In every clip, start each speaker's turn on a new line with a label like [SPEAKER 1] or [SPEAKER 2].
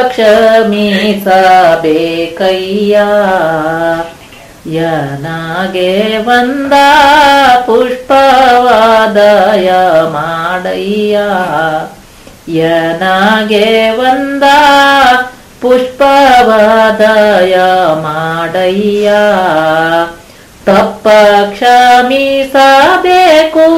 [SPEAKER 1] ಕ್ಷಮಿಸಬೇಕಯ್ಯ ಯನಾಗೆ ಒಂದ ಪುಷ್ಪವಾದಯ ಮಾಡಯ್ಯ ಯನಾಗೆ ಒಂದ ಪುಷ್ಪವಾದಯ ಮಾಡಯ್ಯ ತಪ್ಪ ಕ್ಷಮಿಸಬೇಕು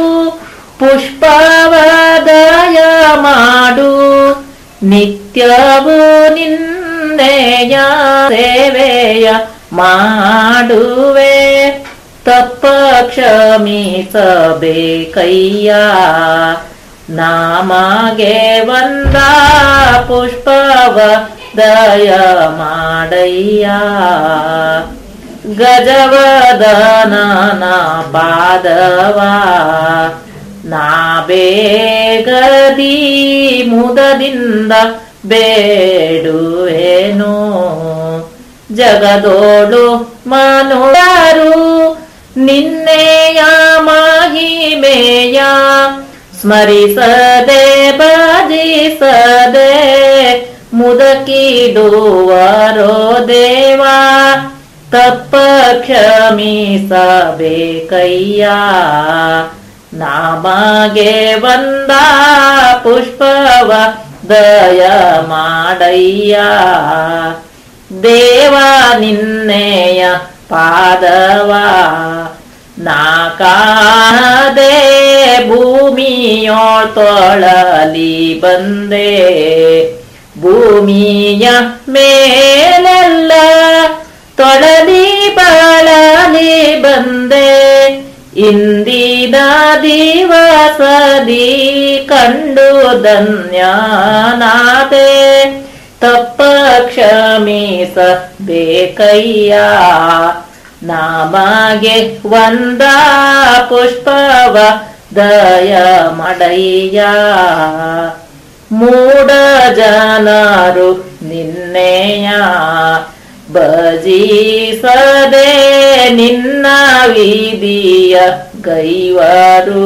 [SPEAKER 1] ಪುಷ್ಪವಾದಯ ಮಾಡು ನಿತ್ಯವೂ ನಿನ್ನೆಯ ಸೇವೆಯ ಮಾಡುವೆ ತಪ್ಪ ಕ್ಷಮಿಸಬೇಕಯ್ಯ ನಾಮಗೆ ಒಂದ ಪುಷ್ಪವ ದಯ ಮಾಡಯ್ಯ ಗಜವದನನ ಪಾದವ ನಾ ಬೇಗದಿ ಮುದದಿಂದ ಬೇಡುವೆನು ಜಗದೋಳು ಮನುಳರು ನಿನ್ನೆಯ ಮಹಿಮೆಯ ಸ್ಮರಿಸದೆ ಭಜಿಸದೆ ಮುದಕಿಡುವರೋ ದೇವಾ ತಪ್ಪ ಕ್ಷಮಿಸಬೇಕಯ್ಯ ನಾಮಗೆ ಬಂದ ಪುಷ್ಪವ ದಯ ಮಾಡಯ್ಯ ದೇವ ನಿನ್ನೆಯ ಪಾದವ ನಾ ಕಾಣದೆ ಭೂಮಿಯೋಳ್ ತೊಳಲಿ ಬಂದೆ ಭೂಮಿಯ ಮೇಲೆಲ್ಲ ತೊಳಲಿ ಬಳಲಿ ಬಂದೆ ಇಂದಿನ ದಿವಸದಿ ಕಂಡು ಧನ್ಯನಾದೆ ತಪ್ಪ ಕ್ಷಮಿಸಬೇಕಯ್ಯ ನಮಗೆ ಒಂದ ಪುಷ್ಪವ ದಯ ಮಾಡಯ್ಯ ಮೂಡ ಜನರು ನಿನ್ನೆಯ ಭಜಿಸದೆ ನಿನ್ನ ವಿಧಿಯ ಗೈವರು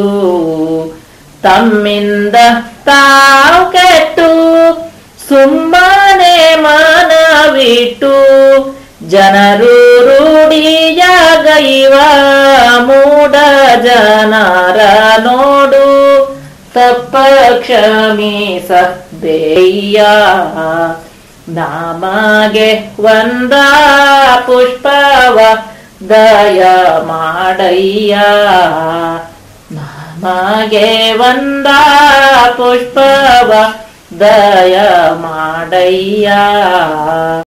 [SPEAKER 1] ತಮ್ಮಿಂದ ತಾವು ಕೆಟ್ಟು ಸುಮ್ಮನೆ ಮನವಿಟ್ಟು ಜನರು ರೂಢಿಯ ಗೈವ ಮೂಡ ಜನರ ನೋಡು ತಪ್ಪ ಕ್ಷಮಿಸಬೇಯ್ಯ ನಮಗೆ ಒಂದ ಪುಷ್ಪವ ದಯ ಮಾಡಯ್ಯ ನಮಗೆ ಒಂದ ಪುಷ್ಪವ ದಯ ಮಾಡಯ್ಯ